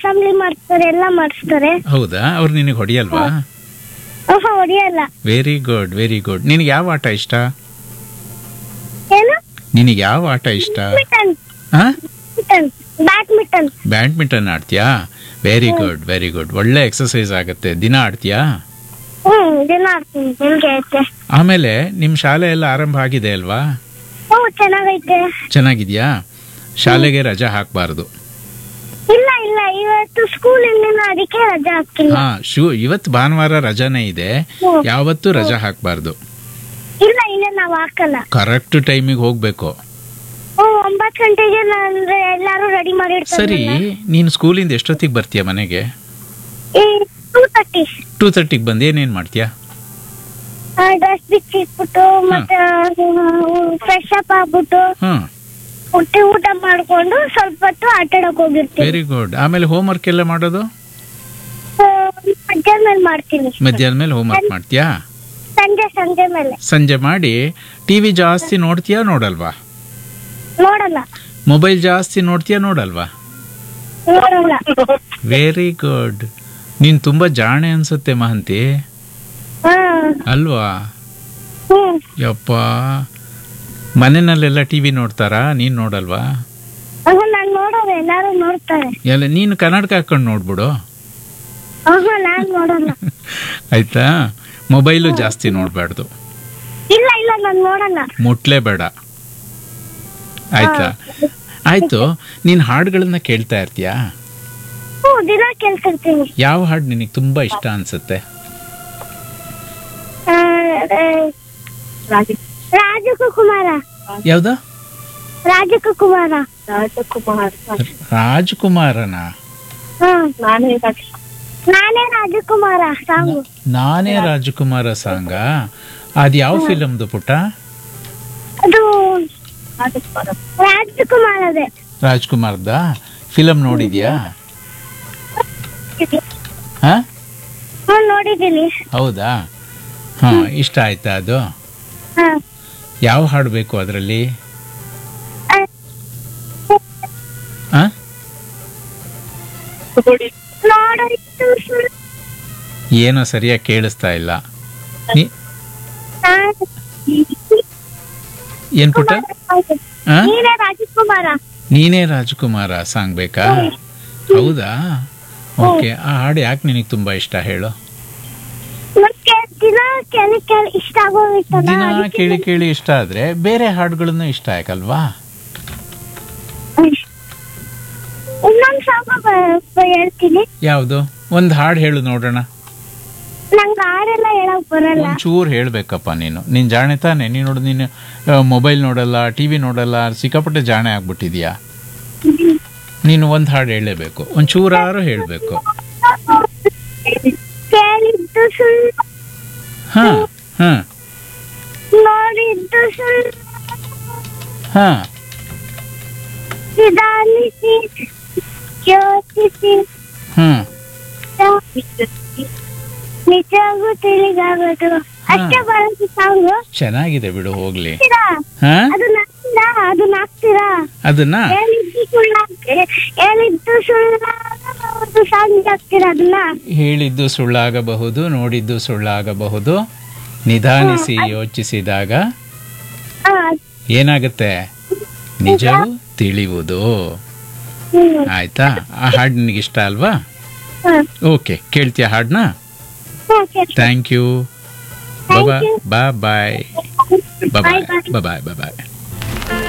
Assembly ಮಾಡಿಸ್ತಾರೆ ಎಲ್ಲ ಮಾಡಿಸ್ತಾರೆ ಹೌದಾ ಅವ್ರು ನಿನಗೆ ಹೊಡಿಯಲ್ವಾ ಆಹಾ ಹೊಡಿಯಲ್ಲ ವೆರಿ ಗುಡ್ ವೆರಿ ಗುಡ್ ನಿನಗೆ ಯಾವ ಆಟ ಇಷ್ಟ ಏನು ನಿನಗೆ ಯಾವ ಆಟ ಇಷ್ಟ ಬ್ಯಾಡ್ಮಿಂಟನ್ ಹಾ ಬ್ಯಾಡ್ಮಿಂಟನ್ ಬ್ಯಾಡ್ಮಿಂಟನ್ ಆಡ್ತೀಯಾ ವೆರಿ ಗುಡ್ ವೆರಿ ಗುಡ್ ಒಳ್ಳೆ ಎಕ್ಸಸೈಸ್ ಆಗುತ್ತೆ ದಿನ ಆಡ್ತೀಯಾ ಹ್ಮ್ ದಿನ ಆಡ್ತೀನಿ ನಿಮ್ಗೆ ಐತೆ ಆಮೇಲೆ ನಿಮ್ಮ ಶಾಲೆ ಎಲ್ಲ ಆರಂಭ ಆಗಿದೆ ಅಲ್ವಾ ಹ್ಞೂ ಚೆನ್ನಾಗೈತೆ ಚೆನ್ನಾಗಿದ್ಯಾ ಶಾಲೆಗೆ ರಜಾ ಹಾಕಬಾರ್ದು ಇಲ್ಲ ಇಲ್ಲ ಇವತ್ತು ಸ್ಕೂಲ್ ಇರ್ಲಿಲ್ಲ ಅದಕ್ಕೆ ರಜೆ ಹಾಕಿಲ್ಲ ಹಾ ಶೂ ಇವತ್ತು ಭಾನುವಾರ ರಜಾನೇ ಇದೆ ಹ್ಮ್. ಯಾವತ್ತೂ ರಜಾ ಹಾಕಬಾರ್ದು ಇಲ್ಲ ಇಲ್ಲ ನಾವ್ ಹಾಕಲ್ಲ ಕರೆಕ್ಟ್ ಟೈಮಿಗೆ ಹೋಗ್ಬೇಕು ಹ್ಞೂ ಒಂಬತ್ತು ಗಂಟೆಗೆ ಅಂದ್ರೆ ಎಲ್ಲಾರು ರೆಡಿ ಮಾಡಿ ಸರಿ ನೀನು ಸ್ಕೂಲಿಂದ ಎಷ್ಟೊತ್ತಿಗೆ ಬರ್ತೀಯ ಮನೆಗೆ ಟೂ ತರ್ಟಿ ಟೂ ತರ್ಟಿಗೆ ಬಂದು ಏನೇನು ಮಾಡ್ತೀಯಾ ಡ್ರೆಸ್ ಬಿಚ್ಚಿಟ್ಬಿಟ್ಟು ಮತ್ತೆ ಫ್ರೆಶ್ ಅಪ್ ಆಗ್ಬಿಟ್ಟು ಹಾಂ ಹೊಟ್ಟೆ ಊಟ ಮಾಡ್ಕೊಂಡು ಸ್ವಲ್ಪ ಹೊತ್ತು ಆಟ ಆಡಕ್ ಹೋಗಿರ್ತೀನಿ ವೆರಿ ಗುಡ್ ಆಮೇಲೆ ಹೋಮ್ವರ್ಕ್ ಎಲ್ಲ ಮಾಡೋದು ಆ, ಮಧ್ಯಾಹ್ನ ಮೇಲೆ ಮಾಡ್ತೀನಿ ಮಧ್ಯಾಹ್ನ ಮೇಲೆ ಹೋಮ್ವರ್ಕ್ ಮಾಡ್ತೀಯಾ ಸಂಜೆ ಸಂಜೆ ಮೇಲೆ ಸಂಜೆ ಮಾಡಿ ಟಿ ವಿ ಜಾಸ್ತಿ ನೋಡ್ತೀಯಾ ನೋಡಲ್ವಾ ನೋಡಲ್ಲ ಮೊಬೈಲ್ ಜಾಸ್ತಿ ನೋಡ್ತೀಯಾ ನೋಡಲ್ವಾ ನೋಡಲ್ಲ ವೆರಿ ಗುಡ್ ನೀನು ತುಂಬ ಜಾಣೆ ಅನ್ಸುತ್ತೆ ಮಹಂತಿ ಹಾ ಅಲ್ವಾ ಹ್ಮ್ ಯಪ್ಪ ಮನೆಯಲ್ಲೆಲ್ಲ ಟಿ ವಿ ನೋಡ್ತಾರಾ ನೀನು ನೋಡಲ್ವಾ ಆಹಾ, ನಾನ್ ನೋಡೋದು ಎಲ್ಲಾರು ನೋಡ್ತಾರೆ ಎಲ್ಲ ನೀನು ಕನ್ನಡಕ ಹಾಕೊಂಡು ನೋಡ್ಬಿಡು ಆಹಾ ನಾನ್ ನೋಡಲ್ಲ ಆಯ್ತಾ ಮೊಬೈಲು ಜಾಸ್ತಿ ನೋಡಬಾರ್ದು ಇಲ್ಲ ಇಲ್ಲ ನಾನ್ ನೋಡಲ್ಲ ಮುಟ್ಲೇ ಬೇಡ ಆಯ್ತಾ ಆಯ್ತು ನೀನು ಹಾಡುಗಳನ್ನ ಕೇಳ್ತಾ ಇರ್ತೀಯಾ ಹ್ಞೂ ದಿನ ಕೇಳ್ತಿರ್ತೀನಿ ಯಾವ ಹಾಡು ನಿನಗೆ ತುಂಬ ಇಷ್ಟ ಅನ್ಸುತ್ತೆ ಆ, ಆ, ರಾಜಕುಮಾರ ಯಾವ್ದು ರಾಜಕುಮಾರ ರಾಜ್ಕುಮಾರನ ಹ್ಮ್ ನಾನೇ ರಾಜಕುಮಾರ ಸಾಂಗು ನಾನೇ ರಾಜಕುಮಾರ ಸಾಂಗ ಅದು ಯಾವ ಫಿಲಮ್ದು ಪುಟ್ಟ ಅದು ರಾಜಕುಮಾರದೇ ರಾಜ್ಕುಮಾರ್ದ ಫಿಲಮ್ ನೋಡಿದ್ಯಾ ಹಾ ಹ್ಞೂ ನೋಡಿದ್ದೀನಿ ಹೌದಾ ಹಾ ಇಷ್ಟ ಆಯ್ತಾ ಅದು ಹಾ ಯಾವ ಹಾಡು ಬೇಕು ಅದರಲ್ಲಿ ಆ, ಹಾ ನೋಡಿದ್ದು ಸುಳ್ಳು. ಏನೋ ಸರಿಯಾಗಿ ಕೇಳಿಸ್ತಾ ಇಲ್ಲ ನೀ- ನಾನು ಏನ್ ಪುಟ್ಟ ಹಾ ನೀನೇ ರಾಜಕುಮಾರ ನೀನೇ ರಾಜಕುಮಾರ ಸಾಂಗ್ ಬೇಕಾ ಹೌದಾ ಓಕೆ ಆ ಹಾಡು ಯಾಕೆ ನಿನಗೆ ತುಂಬಾ ಇಷ್ಟ ಹೇಳು ಮತ್ತೆ ದಿನ ಕೇಳಿ ಕೇಳಿ ಇಷ್ಟ ಆಗೋಗಿತ್ತಲ್ಲ ದಿನ ಅದಕ್ಕೆ ಕೇಳಿ ಕೇಳಿ ಇಷ್ಟ ಆದ್ರೆ ಬೇರೆ ಹಾಡುಗಳನ್ನು ಇಷ್ಟ ಯಾಕಲ್ವಾ ಇನ್ನೊಂದ್ ಸಾಂಗ್ ಹೇಳ್ತೀನಿ ಯಾವುದು ಒಂದು ಹಾಡು ಹೇಳು ನೋಡೋಣ ನಂಗೆ ಹಾಡೆಲ್ಲ ಹೇಳಕ್ ಬರಲ್ಲ ಒಂಚೂರು ಹೇಳ್ಬೇಕಪ್ಪ ನೀನು ನೀನ್ ಜಾಣೆ ತಾನೆ ನೀನು ನೋಡು ನೀನು ಮೊಬೈಲ್ ನೋಡಲ್ಲ ಟಿವಿ ನೋಡಲ್ಲ ಸಿಕ್ಕಾಪಟ್ಟೆ ಜಾಣೆ ಆಗ್ಬಿಟ್ಟಿದ್ಯಾ ನೀನು ಒಂದು ಹಾಡು ಹೇಳಲೇಬೇಕು ಒಂಚೂರಾರು ಹೇಳಬೇಕು ಕೇಳಿದ್ದು ಸುಳ್ಳು ಹಾ ಹಾ ನೋಡಿದ್ದು ಸುಳ್ಳು ಹಾ ನಿಧಾನಿಸಿ ಯೋಚಿಸಿ ಹಾ ನಿಜವಾಗೂ ತಿಳಿಗಾಗೋದು ಅಷ್ಟೇ ಬರೋದು ಸಾಂಗು ಚೆನ್ನಾಗಿದೆ ಬಿಡು ಹೋಗ್ಲಿ ಹಾಕ್ತೀರಾ ಹಾ ಅದು ನಾಕ್ತೀರಾ ಅದು ನಾಕ್ತೀರಾ ಅದನ್ನ ಹೇಳಿದ್ದು ಸುಳ್ಳು ಹೇಳಿದ್ದು ಸುಳ್ಳು ಸಾಂಗ್ ಹಾಕ್ತೀರಾ ಅದನ್ನ ಹೇಳಿದ್ದು ಸುಳ್ಳಾಗಬಹುದು ನೋಡಿದ್ದು ಸುಳ್ಳಾಗಬಹುದು ನಿಧಾನಿಸಿ ಯೋಚಿಸಿದಾಗ ಆ, ಏನಾಗುತ್ತೆ ನಿಜವು ತಿಳಿಯುವುದು ಹ್ಮ್. ಆಯ್ತಾ ಆ ಹಾಡು ನಿನಗೆ ಇಷ್ಟ ಅಲ್ವಾ ಹ. ಓಕೆ ಕೇಳ್ತೀಯ ಹಾಡನ್ನ okay thank you Thank bye you. Bye bye bye Bye bye. Bye bye bye